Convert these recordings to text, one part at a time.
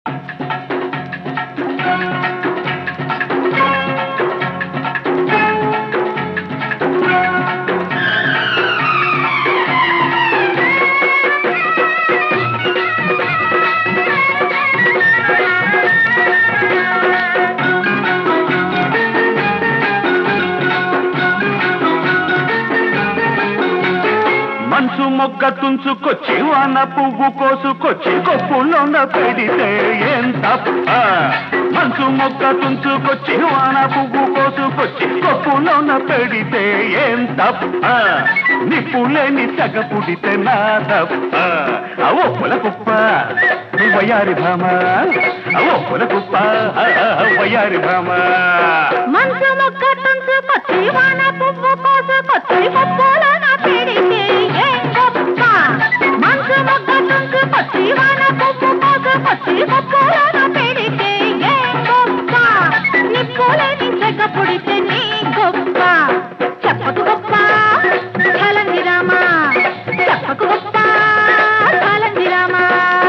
మొగ్గ తుంచుకొచ్చి వాన పువ్వు కోసుకొచ్చి కొప్పులోన పెడితే ఏం తప్ప మంచు మొగ్గ తుంచుకొచ్చి వాన పువ్వు కోసుకొచ్చి కొప్పులోన పెడితే ఏం తప్ప నిప్పులేని తెగ పుడితే నా తప్ప అవో పుల కుప్ప వయారి భామ అవో పుల కుప్ప వయారి భామ మంచు మొక్క తుంచుకొచ్చి వాన పువ్వు కోసుకొచ్చి పప్పులోన పెడితే ఏం గొప్ప మంచు మొక్క తుంచుకొచ్చి వాన పువ్వు కోసుకొచ్చి పప్పులోన పెడితే ఏం గొప్ప నిప్పులేని చెగ పుడితే నీ గొప్ప చెప్పకు గొప్ప చలంది రామా చెప్పకు గొప్ప చలంది రామా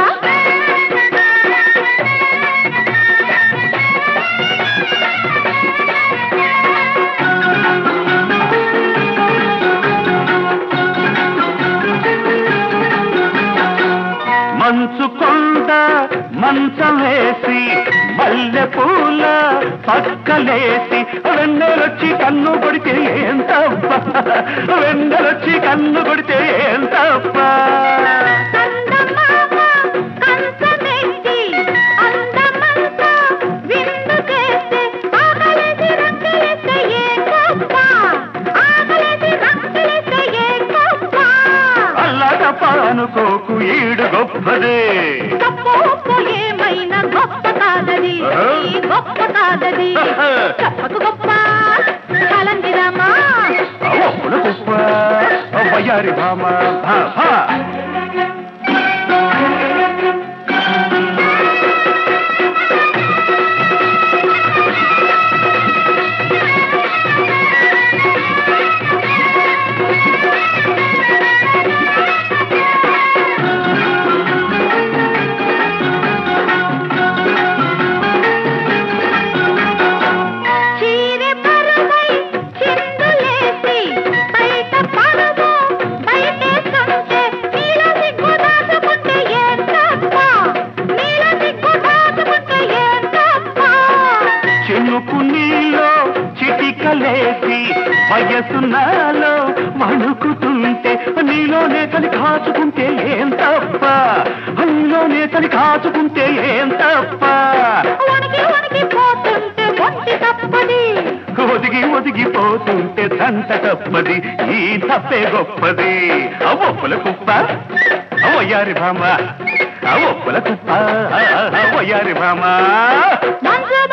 మంచు కొండ మంచం వేసి మల్లె పూల పక్కలేసి వెన్నెలొచ్చి కన్ను కొడితే ఏం తప్ప వెన్నెలొచ్చి కన్ను కొడితే ఏం తప్ప కందమామ కంచమెట్టి అందమంతా విందు చేస్తే ఆకలేసి రంకెలేస్తే ఏ గొప్ప ఆకలేసి రంకెలేస్తే ఏ గొప్ప అల్లటప్ప అనుకోకు ఈడు గొప్పదే గొప్ప ఉప్పు ఏమైనా గొప్ప కాదది ఈ గొప్ప కాదది చెప్పకు గొప్ప కలందిరామా ఒప్పుల కుప్ప వయ్యారి భామ భా భా చీరె పరువై చిందులేసి బయట పరువు బయటేస్తుంటే నీల సిగ్గు దాచుకుంటే ఏం తప్ప నీల సిగ్గు దాచుకుంటే ఏం తప్ప చినుకు నీలో చిటికలేసి వయసు నాలో మణుకుతుంటే నీలోనే కలి కాచుకుంటే ఏం తప్ప నీలోనే కలి కాచుకుంటే ఏం తప్ప వణికి వణికి పోతుంటే ఒంటి తప్పది ఒదిగి ఒదిగిపోతుంటే దంత తప్పది ఈ తప్పే గొప్పది అవొప్పుల కుప్ప అవయ్యారి భామ అవొప్పుల కుప్ప అవయ్యారి భామ మంచు